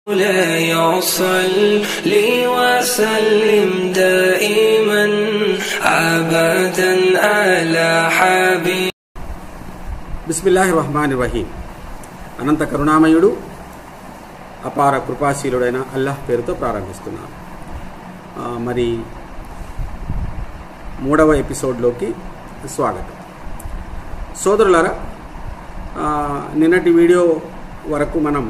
مولاي صل وسلم دائما ابدا على حبيب బిస్మిల్లాహి రహమాన్ రహీం అనంత కరుణామయుడు అపార కృపాశీలుడైన అల్లాహ్ పేరుతో ప్రారంభిస్తున్నాను ఆ, మరి మూడవ ఎపిసోడ్లోకి స్వాగతం సోదరులారా ఆ, నిన్నటి వీడియో వరకు మనం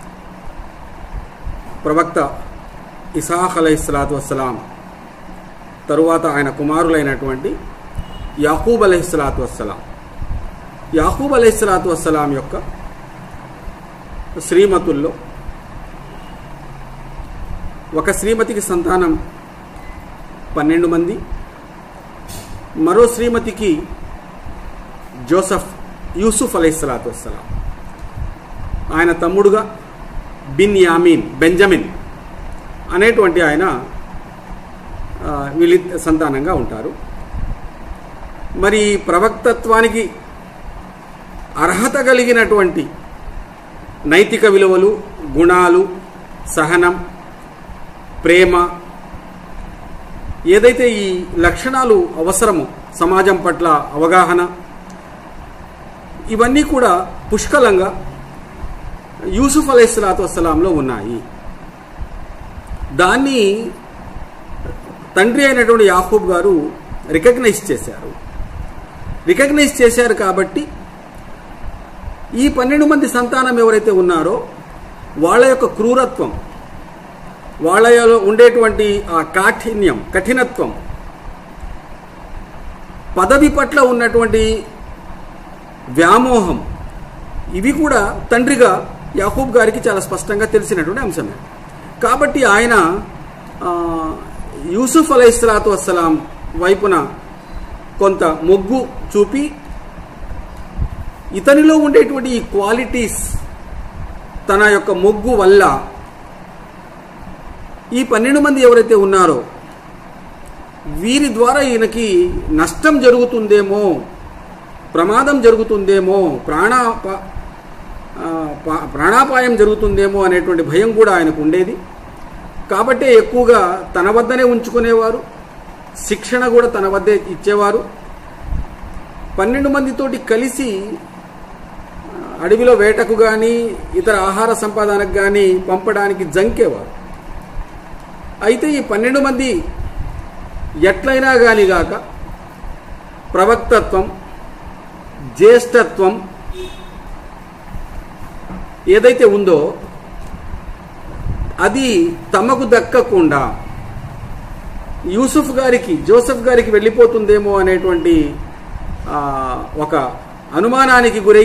ప్రవక్త ఇసాహ్ అలైహిస్సలాతు వస్సలాం తరువాత ఆయన కుమారులైనటువంటి యాకూబ్ అలైహిస్సలాతు వస్సలాం యాకూబ్ అలైహిస్సలాతు వస్సలాం యొక్క శ్రీమతుల్లో ఒక శ్రీమతికి సంతానం పన్నెండు మంది మరో శ్రీమతికి జోసఫ్ యూసుఫ్ అలైహిస్సలాతు వస్సలాం ఆయన తమ్ముడుగా బిన్ యామీన్ బెంజమిన్ అనేటువంటి ఆయన ఆ, వీళ్ళ సంతానంగా ఉంటారు మరి ఈ ప్రవక్తత్వానికి అర్హత కలిగినటువంటి నైతిక విలువలు గుణాలు సహనం ప్రేమ ఏదైతే ఈ లక్షణాలు అవసరమో సమాజం పట్ల అవగాహన ఇవన్నీ కూడా పుష్కలంగా యూసుఫ్ అలైహిస్సలాతు వస్సలాంలో ఉన్నాయి దాన్ని తండ్రి అయినటువంటి యాహూబ్ గారు రికగ్నైజ్ చేశారు రికగ్నైజ్ చేశారు కాబట్టి ఈ పన్నెండు మంది సంతానం ఎవరైతే ఉన్నారో వాళ్ళ యొక్క క్రూరత్వం వాళ్ళలో ఉండేటువంటి ఆ కాఠిన్యం కఠినత్వం పదవి పట్ల ఉన్నటువంటి వ్యామోహం ఇవి కూడా తండ్రిగా యాకూబ్ గారికి చాలా స్పష్టంగా తెలిసినటువంటి అంశమే కాబట్టి ఆయన ఆ, యూసుఫ్ అలైహిస్సలాతు వస్సలాం వైపున కొంత మొగ్గు చూపి ఇతనిలో ఉండేటువంటి ఈ క్వాలిటీస్ తన యొక్క మొగ్గు వల్ల ఈ పన్నెండు మంది ఎవరైతే ఉన్నారో వీరి ద్వారా ఈయనకి నష్టం జరుగుతుందేమో ప్రమాదం జరుగుతుందేమో ప్రాణ ఆ, పా- ప్రాణాపాయం జరుగుతుందేమో అనేటువంటి భయం కూడా ఆయనకు ఉండేది కాబట్టే ఎక్కువగా తన వద్దనే ఉంచుకునేవారు శిక్షణ కూడా తన వద్దే ఇచ్చేవారు పన్నెండు మందితోటి కలిసి ఆ, అడవిలో వేటకు కానీ ఇతర ఆహార సంపాదనకు కానీ పంపడానికి జంకేవారు అయితే ఈ పన్నెండు మంది ఎట్లయినా కానీ గాక ప్రవక్తత్వం జ్యేష్ఠత్వం ఏదైతే ఉందో అది తమకు దక్కకుండా యూసుఫ్ గారికి జోసెఫ్ గారికి వెళ్ళిపోతుందేమో అనేటువంటి ఆ, ఒక అనుమానానికి గురై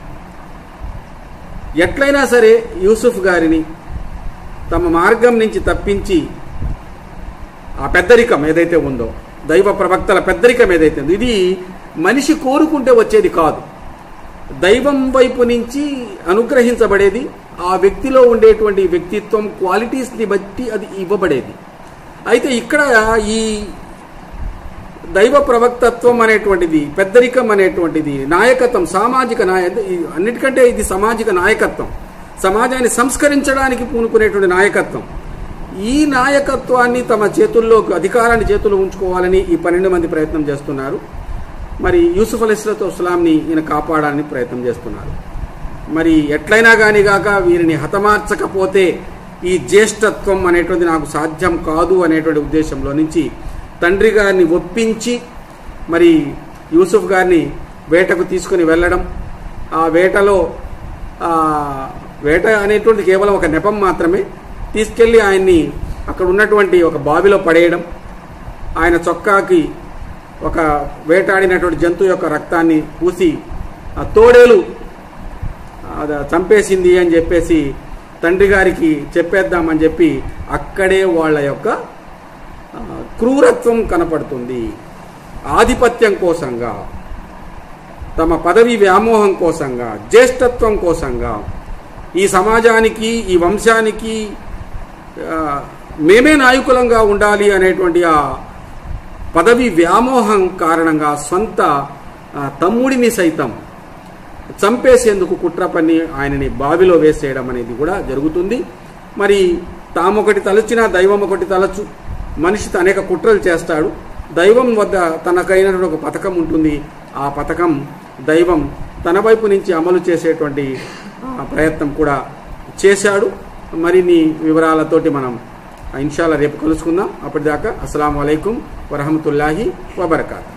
ఎట్లయినా సరే యూసుఫ్ గారిని తమ మార్గం నుంచి తప్పించి ఆ పెద్దరికం ఏదైతే ఉందో దైవ ప్రవక్తల పెద్దరికం ఏదైతే ఉందో ఇది మనిషి కోరుకుంటే వచ్చేది కాదు దైవం వైపు నుంచి అనుగ్రహించబడేది ఆ వ్యక్తిలో ఉండేటువంటి వ్యక్తిత్వం క్వాలిటీస్ని బట్టి అది ఇవ్వబడేది అయితే ఇక్కడ ఈ దైవ ప్రవక్తత్వం అనేటువంటిది పెద్దరికం అనేటువంటిది నాయకత్వం సామాజిక నాయ ఈ అన్నిటికంటే ఇది సామాజిక నాయకత్వం సమాజాన్ని సంస్కరించడానికి పూనుకునేటువంటి నాయకత్వం ఈ నాయకత్వాన్ని తమ చేతుల్లో అధికారాన్ని చేతుల్లో ఉంచుకోవాలని ఈ పన్నెండు మంది ప్రయత్నం చేస్తున్నారు మరి యూసుఫ్ అలీస్లతో ఇస్లాంని ఈయన కాపాడాలని ప్రయత్నం చేస్తున్నారు మరి ఎట్లయినా కానీ గాక వీరిని హతమార్చకపోతే ఈ జ్యేష్ఠత్వం అనేటువంటి నాకు సాధ్యం కాదు అనేటువంటి ఉద్దేశంలో నుంచి తండ్రి గారిని ఒప్పించి మరి యూసుఫ్ గారిని వేటకు తీసుకుని వెళ్ళడం ఆ వేటలో ఆ, వేట అనేటువంటి కేవలం ఒక నెపం మాత్రమే తీసుకెళ్ళి ఆయన్ని అక్కడ ఉన్నటువంటి ఒక బావిలో పడేయడం ఆయన చొక్కాకి ఒక వేటాడినటువంటి జంతువు యొక్క రక్తాన్ని పూసి ఆ తోడేలు అది చంపేసింది అని చెప్పేసి తండ్రి గారికి చెప్పేద్దామని చెప్పి అక్కడే వాళ్ళ యొక్క ఆ, క్రూరత్వం కనపడుతుంది ఆధిపత్యం కోసంగా తమ పదవి వ్యామోహం కోసంగా జ్యేష్ఠత్వం కోసంగా ఈ సమాజానికి ఈ వంశానికి ఆ, మేమే నాయకులంగా ఉండాలి అనేటువంటి ఆ పదవి వ్యామోహం కారణంగా సొంత ఆ, తమ్ముడిని సైతం చంపేసేందుకు కుట్ర పన్ని ఆయనని బావిలో వేసేయడం అనేది కూడా జరుగుతుంది మరి తామొకటి తలచినా దైవం ఒకటి తలచు మనిషి అనేక కుట్రలు చేస్తాడు దైవం వద్ద తనకైనటువంటి ఒక పథకం ఉంటుంది ఆ పథకం దైవం తన వైపు నుంచి అమలు చేసేటువంటి ఆ, ప్రయత్నం కూడా చేశాడు మరిన్ని వివరాలతోటి మనం ఇన్షాల్లా రేపు కలుసుకుందాం అప్పటిదాకా అస్సలం అయికం వరహమతుల్లాహి వబర్కాత్